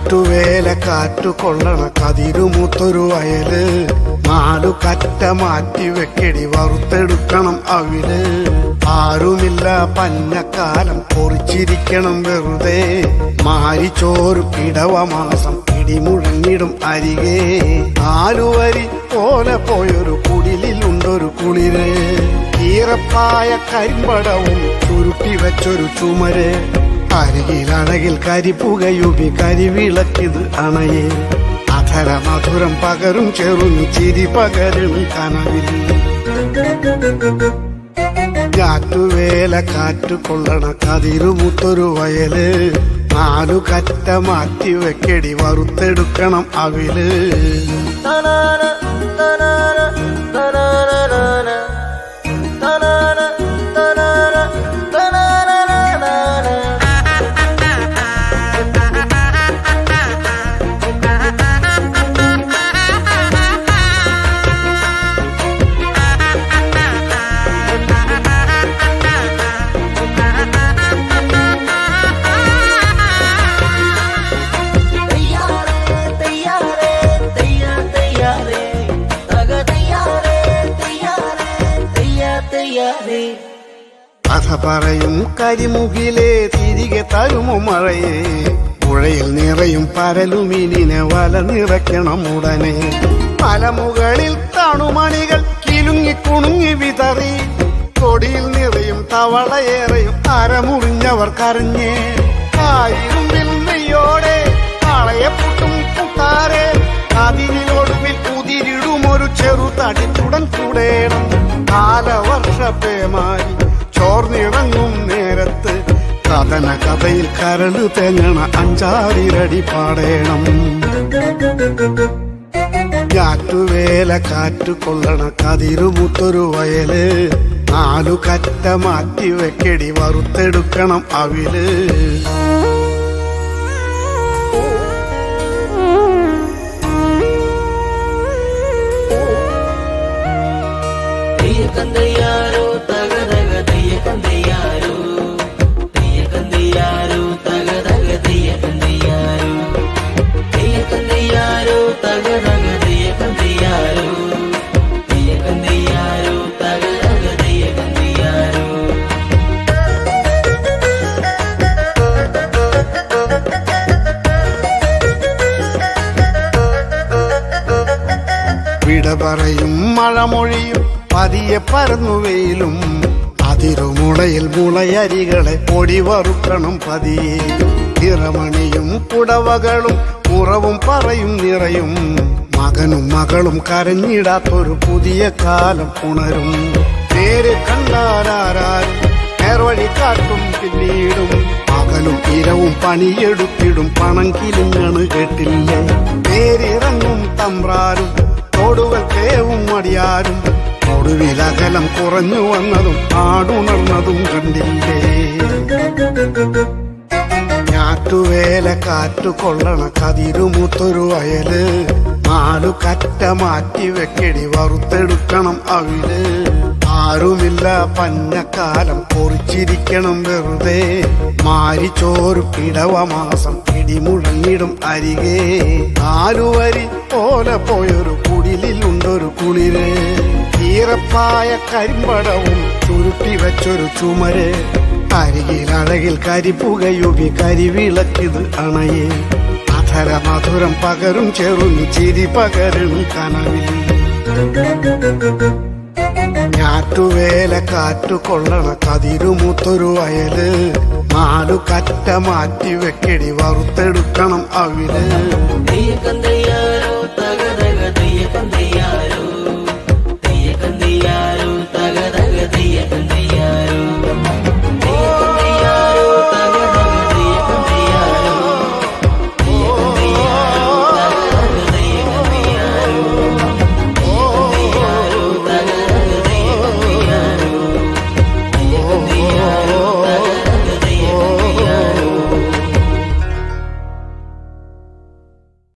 ഞാറ്റുവേല കാറ്റു കൊള്ളണ കതിരുമൂത്തൊരു വയല് നാലു കറ്റ മാറ്റി വെക്കടി വറുത്തെടുക്കണം അവില് ആരുമില്ല പഞ്ഞക്കാലം പൊറിച്ചിരിക്കണം വെറുതെ മാരിച്ചോറ് പിടവ മാസം ഇടിമുഴങ്ങിടും അരികെ ആലുവരി പോലെ പോയൊരു കുടിലുണ്ടൊരു കുളിര് ഈറപ്പായ കരിമ്പടവും ചുരുട്ടി വെച്ചൊരു ചുമര് അരികിലഴകിൽ കരിപ്പുകയുപി കരിവിളക്കിത് അണയെ അധര മധുരം പകരും ചെറുന്നു ചിരി പകരും കനവിൽ കാറ്റുവേല കാറ്റു കൊള്ളണ കതിരുമുത്തൊരു വയല് നാലു കറ്റ മാറ്റി വെക്കടി വറുത്തെടുക്കണം അവില് കഥ പറയും കരിമുകിലേ തിരികെ തരുമോ മഴയെ പുഴയിൽ നിറയും പരലുമീനിനെ വല നിറയ്ക്കണം ഉടനെ മലമുകളിൽ തണുമണികൾ കിലുങ്ങി കുണുങ്ങി വിതറി കൊടിയിൽ നിറയും തവളയേറെയും അരമുറിഞ്ഞവർ കരഞ്ഞേ ആയിരുമ്പിൽ നെയ്യോടെ കളയപ്പുട്ടും കൂട്ടാരെ അതിനൊടുവിൽ കുതിരിടും ഒരു ചെറു തടിത്തുടൻ കൂടേണം കാലവർഷ പേമാരി ചോർന്നിറങ്ങും നേരത്ത് കഥന കഥയിൽ കരട് തെങ്ങണ അഞ്ചാറിരടി പാടേണം കാറ്റുവേല കാറ്റു കൊള്ളണ കതിരുമുത്തൊരു വയല് നാലു കറ്റ മാറ്റി വെക്കടി വറുത്തെടുക്കണം അവില് തെയ്യക്കന്തയ്യാരോ തക തക തെയ്യക്കന്തയ്യാരോ തെയ്യക്കന്തയ്യാരോ തക തക തെയ്യക്കന്തയ്യാരോ തെയ്യക്കന്തയ്യാരോ തക തക തെയ്യക്കന്തയ്യാരോ തെയ്യക്കന്തയ്യാരോ തക തക തെയ്യക്കന്തയ്യാരോ വിട പറയും മഴമൊഴിയും പതിയെ പരന്നു വെയിലും അതിരുമുളയിൽ മുളയരികളെ പൊടി വറുക്കണം പതിയെ നിറമണിയും പുടവകളും കുറവും പറയും നിറയും മകനും മകളും കരഞ്ഞിടാത്തൊരു പുതിയ കാലം ഉണരും നേരെ കണ്ടാലാരും നേർവഴി കാട്ടും പിന്നീടും പകലും ഇരവും പണിയെടുത്തിടും പണം കിലുങ്ങണ് കേട്ടില്ലേ നേരിറങ്ങും തമ്പ്രാരും തോടുകൾ തേവും മടിയാരും ഒടുവിലകലം കുറഞ്ഞു വന്നതും ആടുണർന്നതും കണ്ടില്ലേ ഞാറ്റുവേല കാറ്റു കൊള്ളണ കതിരുമൂത്തൊരു വയല് നാലു കറ്റ മാറ്റി വെക്കടി വറുത്തെടുക്കണം അവില് ആരുമില്ല പഞ്ഞക്കാലം പൊറിച്ചിരിക്കണം വെറുതെ മാരിച്ചോറ് പിടവ മാസം ഇടിമുഴങ്ങിടും അരികെ ആലുവരി പോലെ പോയൊരു കുടിലുണ്ടൊരു കുളിര് ഈറപ്പായ കരിമ്പടവും ചുരുട്ടി വെച്ചൊരു ചുമര് അരികിലഴകിൽ കരിപ്പുകയുപി കരിവിളക്കിത് അണയെ അധര മധുരം പകരും ചെറുന്നു ചിരി പകരും കനവിൽ ഞാറ്റുവേല കാറ്റു കൊള്ളണ കതിരുമൂത്തൊരു വയല് നാലു കറ്റ മാറ്റി വെക്കടി വറുത്തെടുക്കണം അവില് തെയ്യക്കന്തയ്യാരോ